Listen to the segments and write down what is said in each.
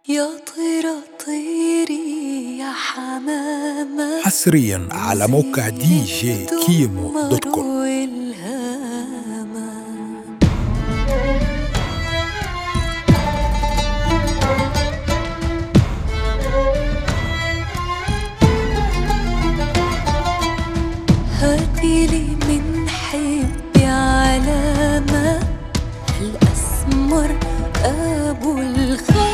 يا طيرة طيري يا حمامة حصريا على موقع دي جي كيمو دوت كوم والهامة هاتيلي من حبي علامة الأسمر أبو الخال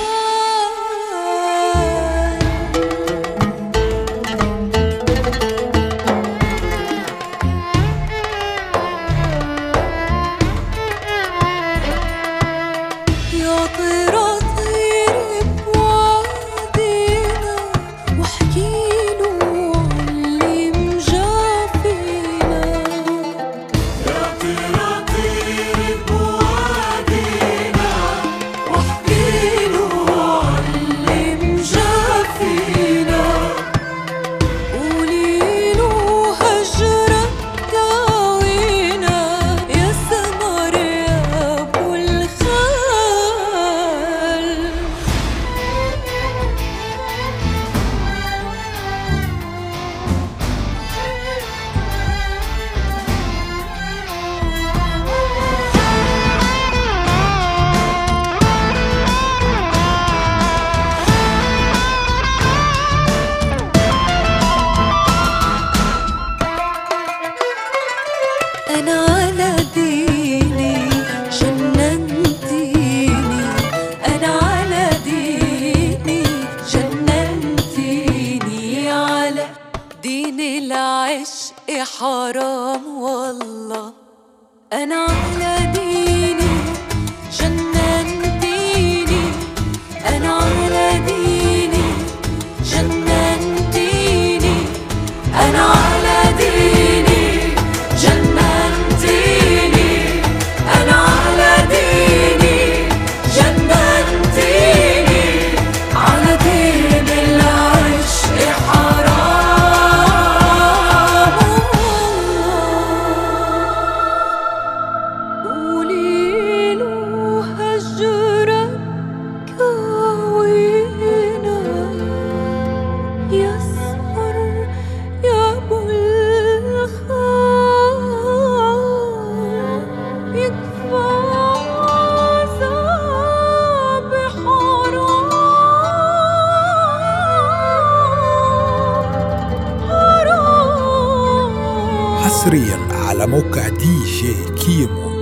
يا طيرة طيري بوادينا واحكيله عاللي مجافينا واحكيله عاللي مجافينا قوليله هجرك داوينا يا سمر يا ابو الخال أنا على ديني جننتيني أنا على ديني جننتيني على دين العشق حرام والله أنا على ديني جننتيني أنا على ديني جننتيني أنا على ديني جننتيني أنا على ديني جننتيني على دين العشق حرام قوليله هجرك كوينا يسمر يا ابو الخال يكفى عذاب حرام حرام حصريا على موقع دي جي كيمو